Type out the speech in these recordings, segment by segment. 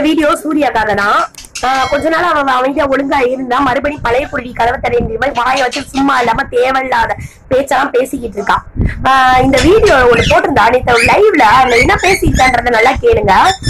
video சூர்யாக்காக தான் ஆஹ் கொஞ்ச நாள் அவன் அமைதியா ஒழுங்கா இருந்தா மறுபடியும் பழைய குருடி கதவை தரையின் மாதிரி வாயை வச்சு சும்மா இல்லாம தேவையில்லாத பேச்செல்லாம் பேசிக்கிட்டு இருக்கான் ஆஹ் இந்த வீடியோ ஒண்ணு போட்டிருந்தா நேற்று லைவ்ல அவன் என்ன பேசிட்டான்றத நல்லா கேளுங்க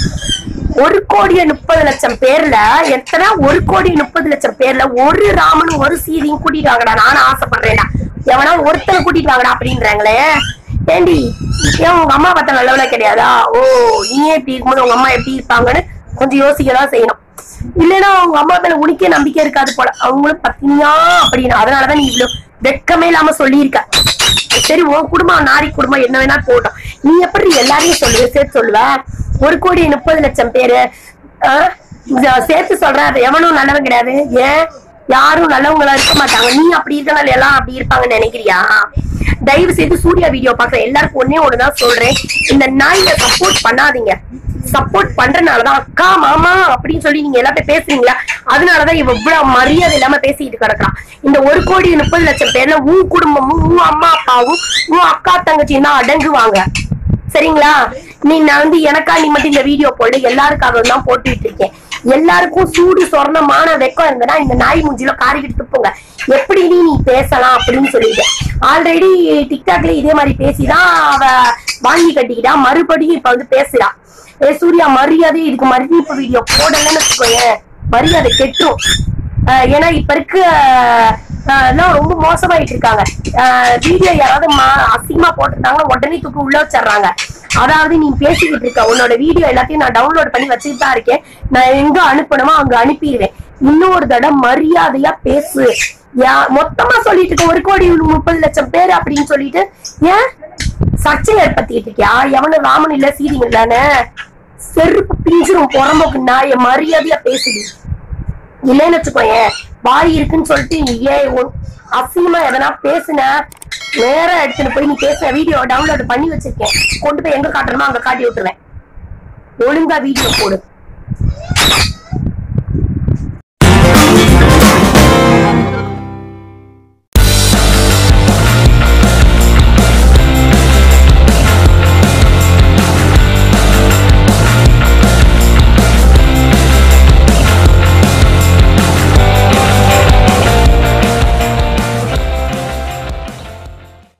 ஒரு கோடியே முப்பது லட்சம் பேர்ல எத்தனை ஒரு கோடி முப்பது லட்சம் பேர்ல ஒரு ராமனும் ஒரு சீதையும் கூட்டிட்டு வாங்கடா நானும் ஆசைப்படுறேன்டா எவனா ஒருத்தனை கூட்டிட்டு வாங்கடா அப்படின்றாங்களே ஏண்டி ஏன் உங்க அம்மா பார்த்தா நல்லவளா கிடையாதா ஓ நீயே இப்படி இருக்கும்போது உங்க அம்மா எப்படி இருப்பாங்கன்னு கொஞ்சம் யோசிக்க தான் செய்யணும் இல்லைன்னா அவங்க அம்மா மேல உனக்கே நம்பிக்கை இருக்காது போல அவங்களும் பத்தினியா அப்படின்னு அதனாலதான் நீ இவ்வளவு வெட்கமே இல்லாம சொல்லியிருக்க சரி உன் குடும்பம் நாரி குடும்பம் என்ன வேணா போட்டோம் நீ எப்படி எல்லாரையும் சொல்லுவ சேர்த்து சொல்லுவ ஒரு கோடி முப்பது லட்சம் பேரு ஆஹ், இத சேர்த்து சொல்ற அது எவனும் நல்லவன் கிடையாது ஏன் யாரும் நல்லவங்களா இருக்க மாட்டாங்க நீ அப்படி இருக்கனால எல்லாம் அப்படி இருப்பாங்கன்னு நினைக்கிறியா தயவு செய்து சூர்யா வீடியோ பாக்குற எல்லாருக்கும் ஒன்னே ஒண்ணுதான் சொல்றேன் இந்த நாய்ங்க சப்போர்ட் பண்ணாதீங்க சப்போர்ட் பண்றதுனாலதான் அக்கா மாமா அப்படின்னு சொல்லி நீங்க எல்லாத்தையும் பேசுறீங்களா அதனாலதான் இவ இவ்வளவு மரியாதை இல்லாம பேசிட்டு கிடக்குறான் இந்த ஒரு கோடி முப்பது லட்சம் பேர்ல உன் குடும்பமும் உன் அம்மா அப்பாவும் உன் அக்கா தங்கச்சியும் தான் அடங்குவாங்க சரிங்களா நீ நான் வந்து எனக்கா நீ மட்டும் இந்த வீடியோ போடு எல்லாருக்காக தான் போட்டுட்டு இருக்கேன் எல்லாருக்கும் சூடு சொர்ணமான வெக்கம் இருந்தனா இந்த நாய் மூஞ்சில காரிக்கிட்டு துப்புங்க எப்படி நீ நீ பேசலாம் அப்படின்னு சொல்லிட்டு ஆல்ரெடி டிக்டாக்ல இதே மாதிரி பேசிதான் அவ வாங்கி கட்டிக்கிட்டா மறுபடியும் இப்ப வந்து பேசுறா ஏ சூர்யா மரியாதை இதுக்கு மறுபடியும் இப்ப வீடியோ போடலன்னு வச்சுக்கோயேன் மரியாதை கெட்டுரும் ஆஹ் ஏன்னா இப்ப இருக்க ஆஹ் எல்லாம் ரொம்ப மோசமாயிட்டு இருக்காங்க வீடியோ யாராவது மா- அசிங்கமா போட்டிருந்தாங்க உடனே தூக்கி உள்ள வச்சிடுறாங்க அதாவது நீ பேசிக்கிட்டு இருக்க உன்னோட வீடியோ எல்லாத்தையும் நான் டவுன்லோட் பண்ணி வச்சுட்டு தான் இருக்கேன் நான் எங்க அனுப்பணுமோ அங்க அனுப்பிடுவேன் இன்னொரு தடவை மரியாதையா பேசு யா- மொத்தமா சொல்லிட்டு இருக்க ஒரு கோடி முப்பது லட்சம் பேர் அப்படின்னு சொல்லிட்டு ஏன் சர்ச்சை ஏற்படுத்திட்டு இருக்கியா எவனும் ராமன் இல்ல சீரிங்க தானே செருப்பு பிஞ்சிரும் புறம்போக்கு நாய மரியாதையா பேசுது இல்லைன்னு வச்சுக்கோயேன் வாய் இருக்குன்னு சொல்லிட்டு நீ ஏன் உன் அசிங்கமா எதனா பேசுன நேரா எடுத்துட்டு போய் நீ பேசுன வீடியோ டவுன்லோட் பண்ணி வச்சிருக்கேன் கொண்டு போய் எங்க காட்டணுமோ அங்க காட்டி விட்டுருவேன் ஒழுங்கா வீடியோ போடு